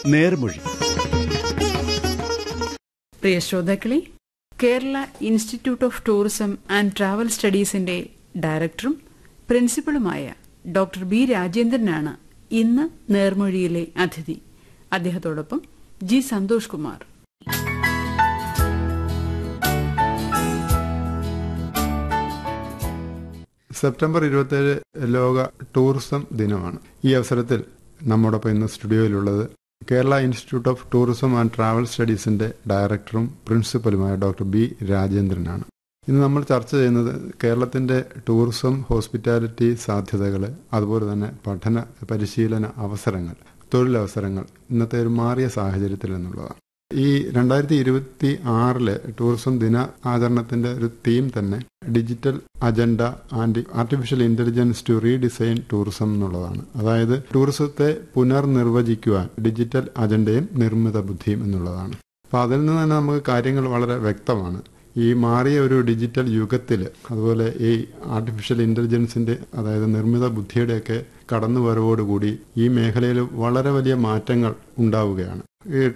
നേർമൊഴി പ്രിയ ശ്രോതാക്കളെ Kerala institute of tourism and travel സ്റ്റഡീസിന്റെ ഡയറക്ടറും പ്രിൻസിപ്പളുമായ ഡോക്ടർ ബി രാജേന്ദ്രനാണ് ഇന്ന് നേർമൊഴിയിലെ അതിഥി അദ്ദേഹത്തോടൊപ്പം ജി സന്തോഷ് കുമാർ സെപ്റ്റംബർ ഇരുപത്തേഴ് ലോക ടൂറിസം ദിനമാണ് ഈ അവസരത്തിൽ നമ്മോടൊപ്പം ഇന്ന് സ്റ്റുഡിയോയിലുള്ളത് Kerala institute of tourism and travel സ്റ്റഡീസിന്റെ ഡയറക്ടറും പ്രിൻസിപ്പലുമായ ഡോക്ടർ ബി രാജേന്ദ്രനാണ് ഇന്ന് നമ്മൾ ചർച്ച ചെയ്യുന്നത് കേരളത്തിന്റെ ടൂറിസം ഹോസ്പിറ്റാലിറ്റി സാധ്യതകൾ അതുപോലെ തന്നെ പഠന പരിശീലന അവസരങ്ങൾ തൊഴിലവസരങ്ങൾ ഇന്നത്തെ ഒരു മാറിയ സാഹചര്യത്തിൽ എന്നുള്ളതാണ് ഈ രണ്ടായിരത്തി ഇരുപത്തി ആറിലെ ടൂറിസം ദിന ആചരണത്തിന്റെ ഒരു തീം തന്നെ digital agenda and artificial intelligence to redesign tourism എന്നുള്ളതാണ് അതായത് ടൂറിസത്തെ പുനർനിർവചിക്കുവാൻ ഡിജിറ്റൽ അജണ്ടയും നിർമ്മിത ബുദ്ധിയും എന്നുള്ളതാണ് അപ്പൊ അതിൽ നിന്ന് തന്നെ നമുക്ക് കാര്യങ്ങൾ വളരെ വ്യക്തമാണ് ഈ മാറിയ ഒരു ഡിജിറ്റൽ യുഗത്തിൽ അതുപോലെ ഈ ആർട്ടിഫിഷ്യൽ ഇന്റലിജൻസിന്റെ അതായത് നിർമ്മിത ബുദ്ധിയുടെയൊക്കെ കടന്നുവരവോടുകൂടി ഈ മേഖലയിൽ വളരെ വലിയ മാറ്റങ്ങൾ ഉണ്ടാവുകയാണ് ഈ